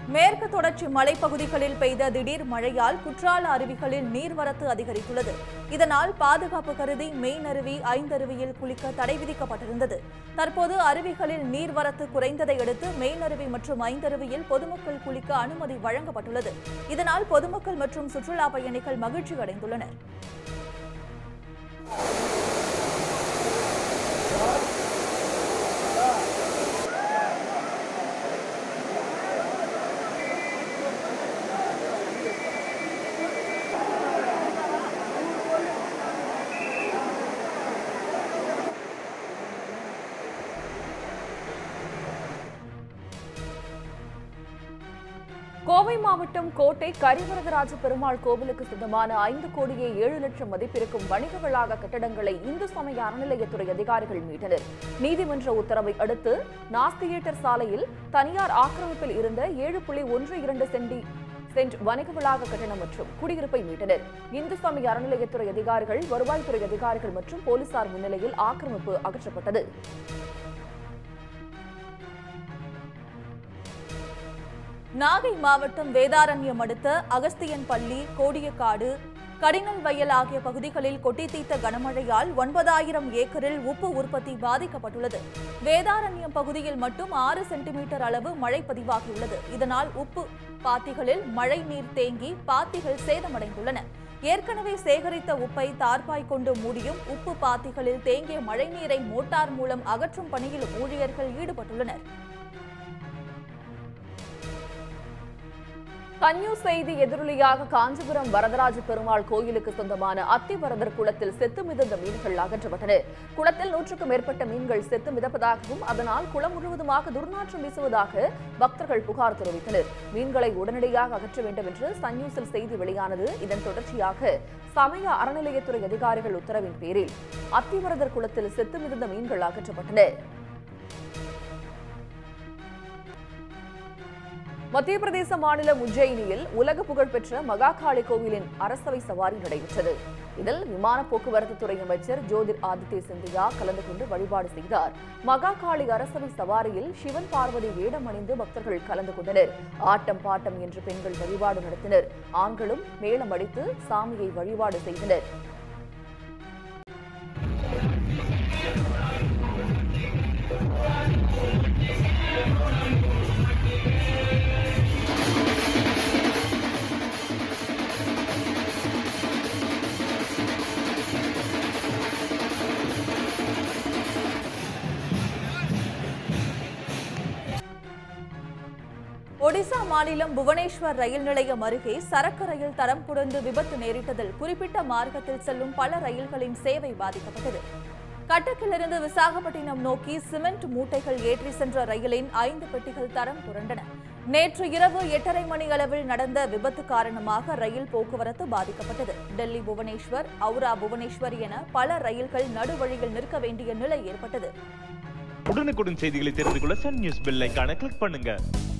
மேற்கு தொடர்ச்சி மலைப்பகுதிகளில் பெய்த திடீர் மழையால் குற்றால அருவிகளில் நீர்வரத்து அதிகரித்துள்ளது இதனால் பாதுகாப்பு கருதி மெயினருவி ஐந்தருவியில் குளிக்க தடை விதிக்கப்பட்டிருந்தது தற்போது அருவிகளில் நீர்வரத்து குறைந்ததை அடுத்து மெயினருவி மற்றும் ஐந்தருவியில் பொதுமக்கள் குளிக்க அனுமதி வழங்கப்பட்டுள்ளது இதனால் பொதுமக்கள் மற்றும் சுற்றுலா பயணிகள் மகிழ்ச்சி அடைந்துள்ளனர் கோவை மாவட்டம் கோட்டை கரிவரதராஜ பெருமாள் கோவிலுக்கு சொந்தமான ஐந்து கோடியே ஏழு லட்சம் மதிப்பிருக்கும் வணிக வளாக கட்டடங்களை இந்து சமய அறநிலையத்துறை அதிகாரிகள் மீட்டனர் நீதிமன்ற உத்தரவை அடுத்து நாஸ் தியேட்டர் சாலையில் தனியார் ஆக்கிரமிப்பில் இருந்த ஏழு புள்ளி ஒன்று இரண்டு சென்டி சென்ட் வணிக வளாக கட்டணம் மற்றும் குடியிருப்பை மீட்டனர் இந்து சமய அறநிலையத்துறை அதிகாரிகள் வருவாய்த்துறை அதிகாரிகள் மற்றும் போலீசார் முன்னிலையில் ஆக்கிரமிப்பு அகற்றப்பட்டது நாகை மாவட்டம் வேதாரண்யம் அடுத்த அகஸ்தியன் பள்ளி கோடியக்காடு கடினல் வயல் ஆகிய பகுதிகளில் கொட்டி தீர்த்த கனமழையால் ஒன்பதாயிரம் ஏக்கரில் உப்பு உற்பத்தி பாதிக்கப்பட்டுள்ளது வேதாரண்யம் பகுதியில் மட்டும் ஆறு சென்டிமீட்டர் அளவு மழை பதிவாகியுள்ளது இதனால் உப்பு பாத்திகளில் மழை நீர் தேங்கி பாத்திகள் சேதமடைந்துள்ளன ஏற்கனவே சேகரித்த உப்பை தார்பாய் கொண்டு மூடியும் உப்பு பாத்திகளில் தேங்கிய மழைநீரை மோட்டார் மூலம் அகற்றும் பணியில் ஊழியர்கள் ஈடுபட்டுள்ளனர் கன்யூ செய்தி எதிரொலியாக காஞ்சிபுரம் வரதராஜ பெருமாள் கோயிலுக்கு சொந்தமான அத்திவரதர் குளத்தில் செத்து மிதந்த மீன்கள் அகற்றப்பட்டன குளத்தில் நூற்றுக்கும் மேற்பட்ட மீன்கள் செத்து மிதப்பதாகவும் அதனால் குளம் முழுவதுமாக துர்நாற்றம் வீசுவதாக பக்தர்கள் புகார் தெரிவித்தனர் மீன்களை உடனடியாக அகற்ற வேண்டும் என்று சன் நியூஸில் செய்தி வெளியானது இதன் தொடர்ச்சியாக சமய அறநிலையத்துறை அதிகாரிகள் உத்தரவின் பேரில் அத்திவரதர் குளத்தில் செத்து மிதந்த மீன்கள் அகற்றப்பட்டன மத்திய பிரதேச மாநிலம் உஜ்ஜயினியில் உலக புகழ்பெற்ற மகாகாளி கோவிலின் அரசவை சவாரி நடைபெற்றது இதில் விமான போக்குவரத்து துறை அமைச்சர் ஜோதிர் ஆதித்ய சிந்தியா கலந்து கொண்டு வழிபாடு செய்தார் மகாகாளி அரசவை சவாரியில் சிவன் பார்வதி வேடம் அணிந்து பக்தர்கள் கலந்து கொண்டனர் ஆட்டம் பாட்டம் என்று பெண்கள் வழிபாடு நடத்தினர் ஆண்களும் மேளம் அடித்து சாமியை வழிபாடு செய்தனர் ஒடிசா மாநிலம் புவனேஸ்வர் ரயில் நிலையம் அருகே சரக்கு ரயில் தரம் புரண்டு விபத்து நேரிட்டதில் குறிப்பிட்ட மார்க்கத்தில் செல்லும் பல ரயில்களின் சேவை பாதிக்கப்பட்டது கட்டக்கிலிருந்து விசாகப்பட்டினம் நோக்கி சிமெண்ட் மூட்டைகள் ஏற்றி சென்ற ரயிலின் ஐந்து பெட்டிகள் தரம் புரண்டன நேற்று இரவு எட்டரை மணி அளவில் நடந்த விபத்து காரணமாக ரயில் போக்குவரத்து பாதிக்கப்பட்டது டெல்லி புவனேஸ்வர் அவுரா புவனேஸ்வர் என பல ரயில்கள் நடுவழியில் நிற்க வேண்டிய நிலை ஏற்பட்டது உடனுக்குடன் செய்திகளை தெரிந்து கொள்ள சன் நியூஸ் பெல் ஐகானை கிளிக் பண்ணுங்க